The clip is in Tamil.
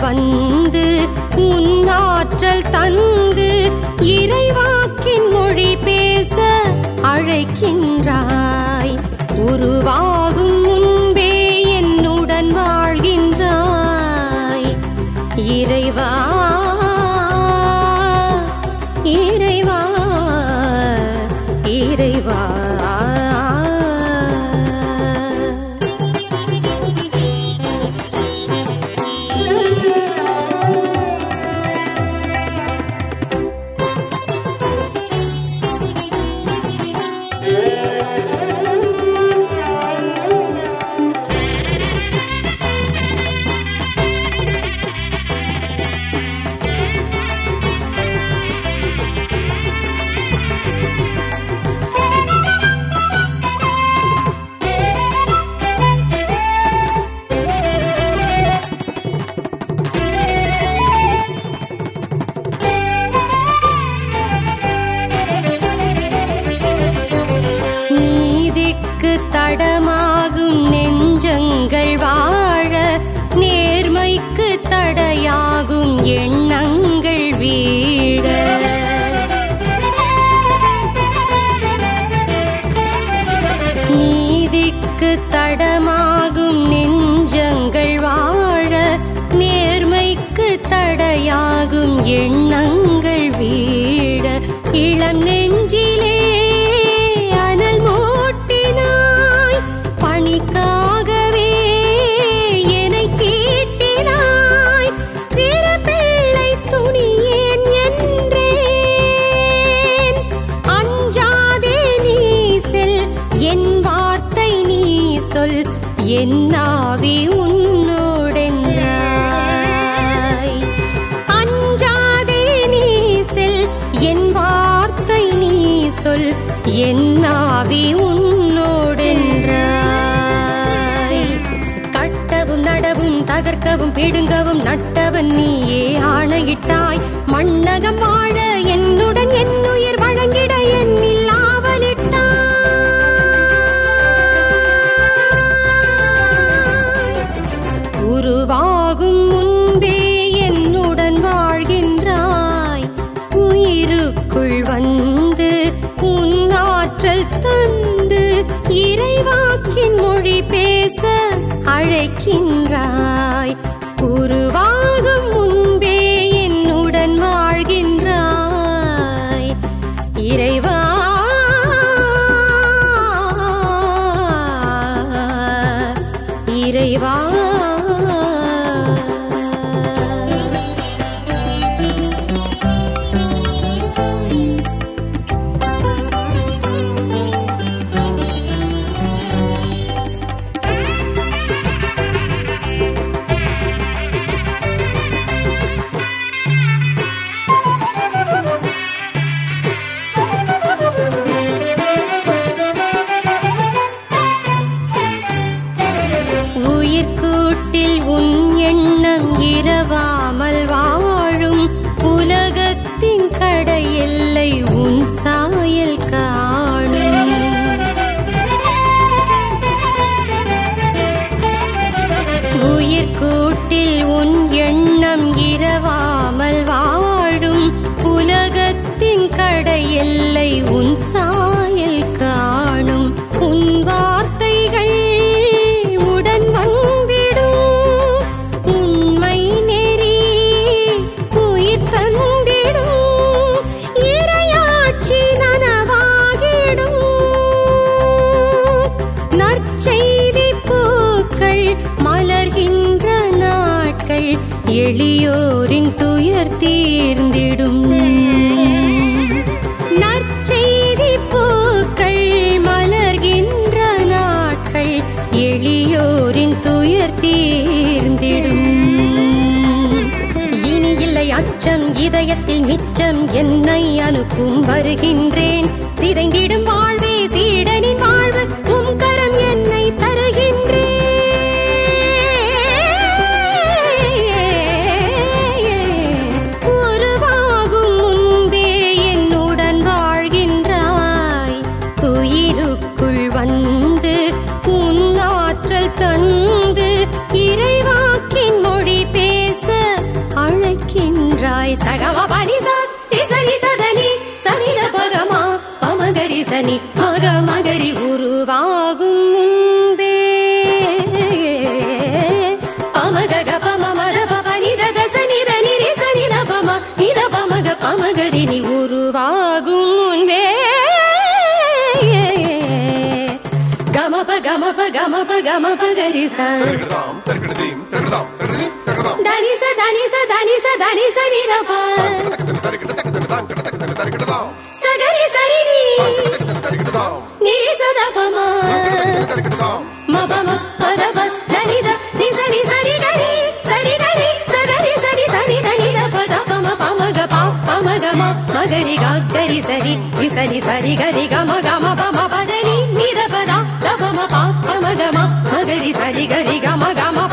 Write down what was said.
வந்து உன்னாற்றல் தந்து இறைவாக்கின் மொழி பேச அழைக்கின்றாய் உருவாகும் முன்பே என்னுடன் வாழ்கின்றாய் இறைவா இறைவா இறைவா நீதிக்கு தடமாகும் நெஞ்சங்கள் வாழ நேர்மைக்கு தடையாகும் எண்ணங்கள் வீழ நீதிக்கு தடமாகும் நெஞ்சங்கள் வாழ நேர்மைக்கு தடையாகும் எண்ணங்கள் வீழ இளம் நெஞ்சிலே அனல் மூட்டினாய் பணிக்காகவே என்னை தீட்டினாய் சிறு பிள்ளை துணியேன் என்றேன் அஞ்சாதே நீ செல் என் வார்த்தை நீ சொல் என் ஆவி உன்னோடென்றாய் அஞ்சாதே நீ செல் என் வார்த்தை நீ சொல் என் ஆவி உன்னோடென்றாய் கட்டவும் நடவும் தகர்க்கவும் பிடுங்கவும் நட்டவன் நீயே ஆணையிட்டாய் மண்ணகம் வாழ என்னுடன் என் உயிர் வழங்கிட என்னில் ஆவலிட்டாய் உருவாகும் முன்பே என்னுடன் வாழ்கின்றாய் உயிருக்குள் வந்து உன் ஆற்றல் தந்து இறைவாக்கின் மொழி பேச அழைக்கின்றாய் உருவாகும் முன்பே என்னுடன் வாழ்கின்றாய் இறைவா இறைவா உயிர்கூட்டில் உன் எண்ணம் இரவாமல் வாழும் உலகத்தின் கடை எல்லை உன் சாயல் காணும் உயிர்கூட்டில் உன் எண்ணம் இரவாமல் வாழும் உலகத்தின் கடை எல்லை உன் சாயல் காணும் உன் வார்த்தைகள் உடன் வந்திடும் உண்மை நெறி உயிர் தந்திடும் இரையாட்சி நனவாகிடும் நற்செய்தி பூக்கள் மலர்கின்ற நாட்கள் எளியோரின் துயர் தீர்ந்திடும் நற்செய்தி பூக்கள் மலர்கின்ற நாட்கள் எளியோரின் துயர் தீர்ந்திடும் இனி இல்லை அச்சம் இதயத்தில் மிச்சம் என்னை அனுப்பும் வருகின்றேன் சிதைந்திடும் வாழ்வே சீடனின் வாழ்வு உம் கரம் என்னை தருகின்றேன் உருவாகும் முன்பே என்னுடன் வாழ்கின்றாய் உயிருக்குள் வந்து உன் ஆற்றல் தந்து இறைவாக்கின் மொழி பேச தனி மக மகரி உருவாகும் முன்பே பமகக பம மத பப நித தச நித நிரி ச நித பம நித பமக பமகரி நீ உருவாகும் முன்பே கமப கமப கமப கமப கரிச தருகிடதாம் தருகிடதீம் தருகிடதாம் தருகிடதீம் தருகிடதாம் தனிச தனிச தனிச தனிச நிதப தக்கதன தருகிட தக்கதன தான் கிட தக்கதன தருகிடதாம் சகரி சரி நீ தக்கதன தருகிடதாம் நிரி சதபமா தக்கதன தருகிடதாம் மபம பதப தனித நிசரி சரி கரி சரி கரி சகரி சரி சரி தனித பதபம பமக பா பமக ம மகரி கரி சரி நிசரி சரி கரி கம கம பம பதனி நித பதா தபம பா பமக ம மகரி சரி கரி கம கம